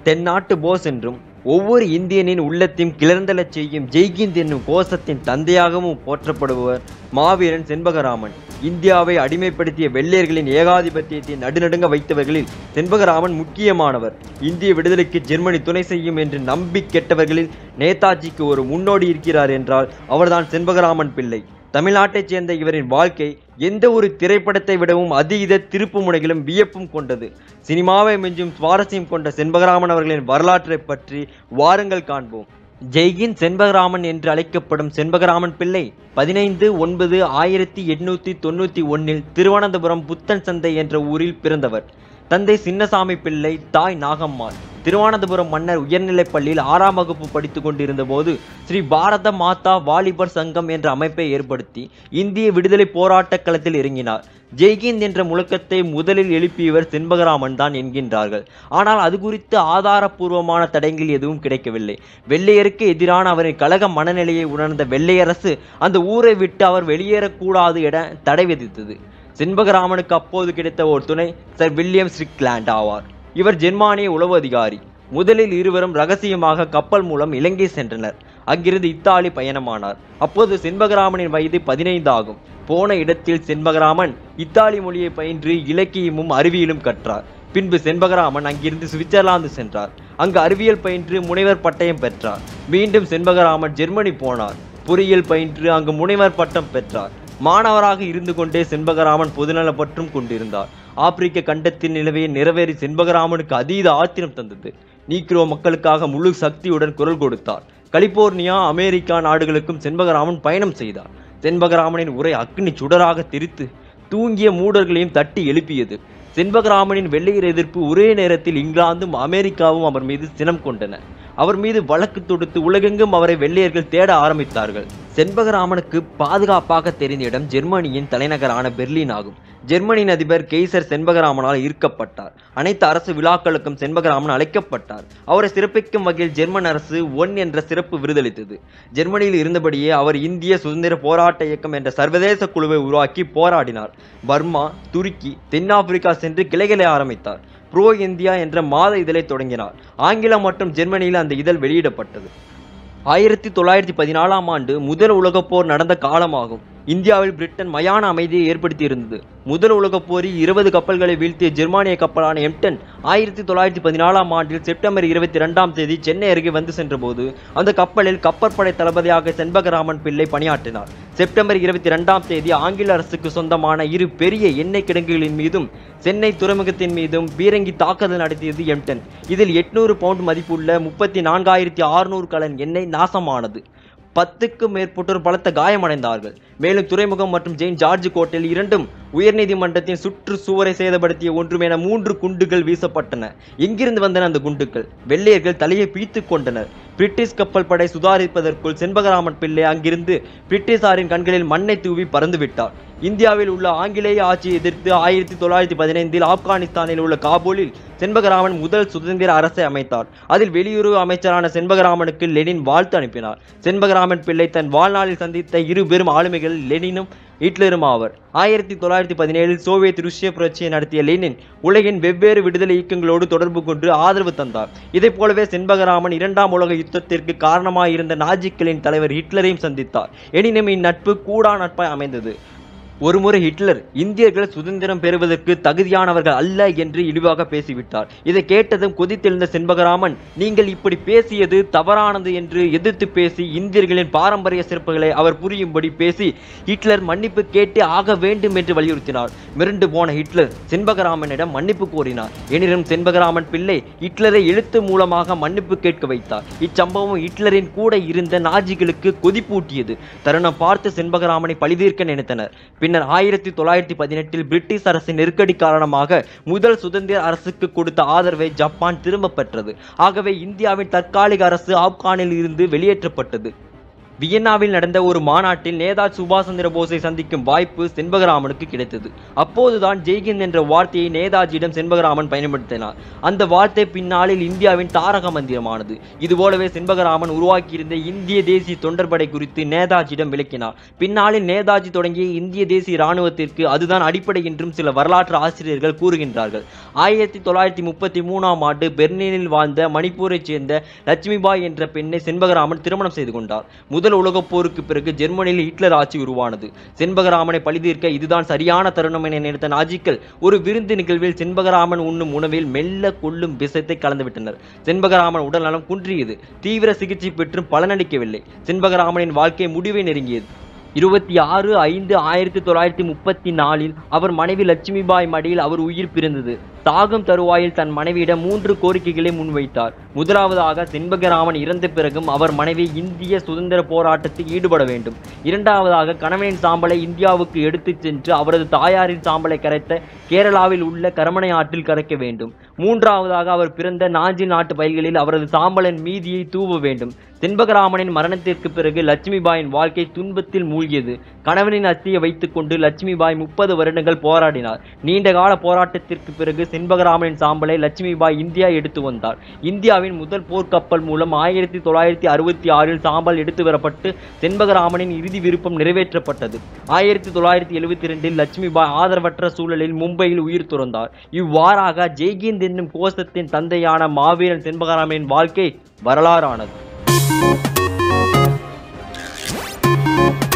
தென்னாட்டு போஸ் என்றும் ஒவ்வொரு இந்தியனின் உள்ளத்தையும் கிளர்ந்தெழச் செய்யும் ஜெய்கிந்த் என்னும் கோஷத்தின் தந்தையாகவும் போற்றப்படுபவர் மாவீரன் செண்பகராமன் இந்தியாவை அடிமைப்படுத்திய வெள்ளையர்களின் ஏகாதிபத்தியத்தை நடுநடுங்க வைத்தவர்களில் செண்பகராமன் முக்கியமானவர் இந்திய விடுதலைக்கு ஜெர்மனி துணை செய்யும் என்று நம்பி கெட்டவர்களில் நேதாஜிக்கு ஒரு முன்னோடி இருக்கிறார் என்றால் அவர்தான் செண்பகராமன் பிள்ளை தமிழ்நாட்டைச் சேர்ந்த இவரின் வாழ்க்கை எந்த ஒரு திரைப்படத்தை விடவும் அதீத திருப்பு முனைகளும் வியப்பும் கொண்டது சினிமாவை மிஞ்சும் சுவாரஸ்யம் கொண்ட செண்பகராமன் அவர்களின் வரலாற்றை பற்றி வாருங்கள் காண்போம் ஜெய்கின் செண்பகராமன் என்று அழைக்கப்படும் செண்பகராமன் பிள்ளை பதினைந்து ஒன்பது ஆயிரத்தி எட்நூத்தி தொண்ணூத்தி ஒன்னில் திருவனந்தபுரம் புத்தன் சந்தை என்ற ஊரில் பிறந்தவர் தந்தை சின்னசாமி பிள்ளை தாய் நாகம்மாள் திருவானந்தபுரம் மன்னர் உயர்நிலைப் பள்ளியில் ஆறாம் வகுப்பு படித்துக் கொண்டிருந்த போது ஸ்ரீ பாரத மாதா வாலிபர் சங்கம் என்ற அமைப்பை ஏற்படுத்தி இந்திய விடுதலை போராட்டக் களத்தில் இறங்கினார் ஜெய்கிந்த் என்ற முழக்கத்தை முதலில் எழுப்பியவர் செண்பகராமன் தான் என்கின்றார்கள் ஆனால் அது குறித்து ஆதாரப்பூர்வமான தடயங்கள் எதுவும் கிடைக்கவில்லை வெள்ளையருக்கு எதிரான அவரின் கழக மனநிலையை உணர்ந்த வெள்ளையரசு அந்த ஊரை விட்டு அவர் வெளியேறக்கூடாது என தடை விதித்தது செண்பகராமனுக்கு அப்போது கிடைத்த ஒரு துணை சர் வில்லியம் ஸ்ட்ரிக்லாண்ட் ஆவார் இவர் ஜெர்மானிய உளவு அதிகாரி முதலில் இருவரும் ரகசியமாக கப்பல் மூலம் இலங்கை சென்றனர் அங்கிருந்து இத்தாலி பயணமானார் அப்போது செண்பகராமனின் வயது பதினைந்து ஆகும் போன இடத்தில் செண்பகராமன் இத்தாலி மொழியை பயின்று இலக்கியமும் அறிவியலும் கற்றார் பின்பு செண்பகராமன் அங்கிருந்து சுவிட்சர்லாந்து சென்றார் அங்கு அறிவியல் பயின்று முனைவர் பட்டயம் பெற்றார் மீண்டும் செண்பகராமன் ஜெர்மனி போனார் பொறியியல் பயின்று அங்கு முனைவர் பட்டம் பெற்றார் மாணவராக இருந்து கொண்டே செண்பகராமன் பொதுநல பற்றும் கொண்டிருந்தார் ஆப்பிரிக்க கண்டத்தின் நிலவையை நிறைவேறி செண்பகராமனுக்கு அதீத ஆத்திரம் தந்தது நீக்ரோ மக்களுக்காக முழு சக்தியுடன் குரல் கொடுத்தார் கலிபோர்னியா அமெரிக்கா நாடுகளுக்கும் செண்பகராமன் பயணம் செய்தார் செண்பகராமனின் உரை அக்னி சுடராக தெரித்து தூங்கிய மூடர்களையும் தட்டி எழுப்பியது செண்பகராமனின் வெள்ளையர் எதிர்ப்பு ஒரே நேரத்தில் இங்கிலாந்தும் அமெரிக்காவும் அவர் மீது சினம் கொண்டன அவர் மீது வழக்கு தொடுத்து உலகெங்கும் அவரை வெள்ளையர்கள் தேட ஆரம்பித்தார்கள் செண்பகராமனுக்கு பாதுகாப்பாக தெரிந்த இடம் ஜெர்மனியின் தலைநகரான பெர்லின் ஆகும் ஜெர்மனியின் அதிபர் கெய்சர் செண்பகராமனால் ஈர்க்கப்பட்டார் அனைத்து அரசு விழாக்களுக்கும் செண்பகராமன் அழைக்கப்பட்டார் அவரை சிறப்பிக்கும் வகையில் ஜெர்மன் அரசு ஒன் என்ற சிறப்பு விருதளித்தது ஜெர்மனியில் இருந்தபடியே அவர் இந்திய சுதந்திர போராட்ட இயக்கம் என்ற சர்வதேச குழுவை உருவாக்கி போராடினார் பர்மா துருக்கி தென்னாப்பிரிக்கா சென்று கிளைகளை ஆரம்பித்தார் ப்ரோ இந்தியா என்ற மாத இதழை தொடங்கினார் ஆங்கிலம் மற்றும் ஜெர்மனியில் அந்த இதழ் வெளியிடப்பட்டது ஆயிரத்தி தொள்ளாயிரத்தி பதினாலாம் ஆண்டு முதல் உலகப் போர் நடந்த காலமாகும் இந்தியாவில் பிரிட்டன் மயான அமைதியை ஏற்படுத்தியிருந்தது முதல் உலகப் போரில் இருபது கப்பல்களை வீழ்த்திய ஜெர்மானிய கப்பலான எம்டன் ஆயிரத்தி தொள்ளாயிரத்தி பதினாலாம் ஆண்டில் செப்டம்பர் இருபத்தி ரெண்டாம் தேதி சென்னை அருகே வந்து சென்றபோது அந்த கப்பலில் கப்பற்படை தளபதியாக செண்பகராமன் பிள்ளை பணியாற்றினார் செப்டம்பர் இருபத்தி ரெண்டாம் தேதி ஆங்கில அரசுக்கு சொந்தமான இரு பெரிய எண்ணெய் கிடங்குகளின் மீதும் சென்னை துறைமுகத்தின் மீதும் பீரங்கி தாக்குதல் நடத்தியது எம்டன் இதில் எட்நூறு பவுண்ட் மதிப்புள்ள முப்பத்தி நான்காயிரத்தி அறுநூறு கலன் எண்ணெய் நாசமானது பத்துக்கும் மேற்பட்டோர் பலத்த காயமடைந்தார்கள் மேலும் துறைமுகம் மற்றும் ஜெயின் ஜார்ஜ் கோட்டையில் இரண்டும் உயர்நீதிமன்றத்தின் சுற்று சுவரை சேதப்படுத்திய ஒன்றும் என மூன்று குண்டுகள் வீசப்பட்டன எங்கிருந்து வந்தன அந்த குண்டுகள் வெள்ளையர்கள் தலையை பீத்துக் கொண்டனர் பிரிட்டிஷ் கப்பல் படை சுதாரிப்பதற்குள் செண்பகராமன் பிள்ளை அங்கிருந்து பிரிட்டிஷாரின் கண்களில் மண்ணை தூவி பறந்து விட்டார் இந்தியாவில் உள்ள ஆங்கிலேய ஆட்சியை எதிர்த்து ஆயிரத்தி தொள்ளாயிரத்தி பதினைந்தில் ஆப்கானிஸ்தானில் உள்ள காபூலில் செண்பகராமன் முதல் சுதந்திர அரசை அமைத்தார் அதில் வெளியுறவு அமைச்சரான செண்பகராமனுக்கு லெனின் வாழ்த்து அனுப்பினார் செண்பகராமன் பிள்ளை தன் வாழ்நாளில் சந்தித்த இரு பெரும் ஆளுமைகள் லெனினும் ஹிட்லரும் ஆவர் ஆயிரத்தி தொள்ளாயிரத்தி பதினேழில் சோவியத் ருஷ்ய புரட்சியை நடத்திய லெனின் உலகின் வெவ்வேறு விடுதலை இயக்கங்களோடு தொடர்பு கொண்டு ஆதரவு தந்தார் இதைப் போலவே செண்பகராமன் இரண்டாம் உலக யுத்தத்திற்கு காரணமாயிருந்த நாஜிக்களின் தலைவர் ஹிட்லரையும் சந்தித்தார் எனினும் இந்நட்பு கூடா நட்பாய் அமைந்தது ஒருமுறை ஹிட்லர் இந்தியர்கள் சுதந்திரம் பெறுவதற்கு தகுதியானவர்கள் அல்ல என்று இழிவாக பேசிவிட்டார் இதை கேட்டதும் கொதித்தெழுந்த செண்பகராமன் நீங்கள் இப்படி பேசியது தவறானது என்று எதிர்த்து பேசி இந்தியர்களின் பாரம்பரிய சிறப்புகளை அவர் புரியும்படி பேசி ஹிட்லர் மன்னிப்பு கேட்டு ஆக வேண்டும் என்று வலியுறுத்தினார் மிரண்டு போன ஹிட்லர் செண்பகராமனிடம் மன்னிப்பு கோரினார் எனினும் செண்பகராமன் பிள்ளை ஹிட்லரை எழுத்து மூலமாக மன்னிப்பு கேட்க வைத்தார் இச்சம்பவம் ஹிட்லரின் கூட இருந்த நாஜிகளுக்கு கொதிப்பூட்டியது தருணம் பார்த்து செண்பகராமனை பழிதீர்க்க நினைத்தனர் பின்னர் ஆயிரத்தி தொள்ளாயிரத்தி பதினெட்டில் பிரிட்டிஷ் அரசின் நெருக்கடி காரணமாக முதல் சுதந்திர அரசுக்கு கொடுத்த ஆதரவை ஜப்பான் திரும்ப பெற்றது ஆகவே இந்தியாவின் தற்காலிக அரசு ஆப்கானில் இருந்து வெளியேற்றப்பட்டது வியன்னாவில் நடந்த ஒரு மாநாட்டில் நேதாஜி சுபாஷ் சந்திர போஸை சந்திக்கும் வாய்ப்பு செண்பகராமனுக்கு கிடைத்தது அப்போதுதான் ஜெய்ஹிந்த் என்ற வார்த்தையை நேதாஜியிடம் செண்பகராமன் பயன்படுத்தினார் அந்த வார்த்தை பின்னாளில் இந்தியாவின் தாரக மந்திரமானது இதுபோலவே செண்பகராமன் உருவாக்கியிருந்த இந்திய தேசிய தொண்டர்படை குறித்து நேதாஜியிடம் விளக்கினார் பின்னாளில் நேதாஜி தொடங்கிய இந்திய தேசிய இராணுவத்திற்கு அதுதான் அடிப்படை என்றும் சில வரலாற்று ஆசிரியர்கள் கூறுகின்றார்கள் ஆயிரத்தி தொள்ளாயிரத்தி முப்பத்தி மூணாம் ஆண்டு பெர்லினில் வாழ்ந்த மணிப்பூரைச் சேர்ந்த லட்சுமிபாய் என்ற பெண்ணை செண்பகராமன் திருமணம் செய்து கொண்டார் முதல் உலகப் போருக்கு பிறகு ஜெர்மனியில் ஹிட்லர் ஆட்சி உருவானது செண்பகராமனை பழிதீர்க்க இதுதான் சரியான தருணம் என நினைத்த நாஜிக்கள் ஒரு விருந்து நிகழ்வில் செண்பகராமன் உண்ணும் உணவில் மெல்ல கொள்ளும் விஷத்தை கலந்துவிட்டனர் செண்பகராமன் உடல்நலம் குன்றியது தீவிர சிகிச்சை பெற்றும் பலனளிக்கவில்லை செண்பகராமனின் வாழ்க்கை முடிவை நெருங்கியது இருபத்தி ஆறு ஐந்து ஆயிரத்தி தொள்ளாயிரத்தி முப்பத்தி நாலில் அவர் மனைவி லட்சுமிபாய் மடியில் அவர் உயிர் பிறந்தது சாகும் தருவாயில் தன் மனைவியிடம் மூன்று கோரிக்கைகளை முன்வைத்தார் முதலாவதாக செண்பகராமன் இறந்த பிறகும் அவர் மனைவி இந்திய சுதந்திர போராட்டத்தில் ஈடுபட வேண்டும் இரண்டாவதாக கணவனின் சாம்பலை இந்தியாவுக்கு எடுத்துச் சென்று அவரது தாயாரின் சாம்பலை கரைத்த கேரளாவில் உள்ள கரமனை ஆற்றில் கரைக்க வேண்டும் மூன்றாவதாக அவர் பிறந்த நாஞ்சி நாட்டு பயில்களில் அவரது சாம்பலின் மீதியை தூவ வேண்டும் செண்பகராமனின் மரணத்திற்கு பிறகு லட்சுமிபாயின் வாழ்க்கை துன்பத்தில் மூழ்கியது கணவனின் அஸ்தியை வைத்துக்கொண்டு லட்சுமிபாய் முப்பது வருடங்கள் போராடினார் நீண்ட கால போராட்டத்திற்கு பிறகு செண்பகராமனின் சாம்பலை லட்சுமிபாய் இந்தியா எடுத்து வந்தார் இந்தியாவின் முதல் போர்க்கப்பல் மூலம் ஆயிரத்தி தொள்ளாயிரத்தி அறுபத்தி ஆறில் சாம்பல் எடுத்து வரப்பட்டு செண்பகராமனின் இறுதி விருப்பம் நிறைவேற்றப்பட்டது ஆயிரத்தி தொள்ளாயிரத்தி எழுபத்தி ரெண்டில் லட்சுமிபாய் ஆதரவற்ற சூழலில் மும்பையில் உயிர் துறந்தார் இவ்வாறாக ஜெய்கிந்த் என்னும் கோஷத்தின் தந்தையான மாவீரன் செண்பகராமனின் வாழ்க்கை வரலாறானது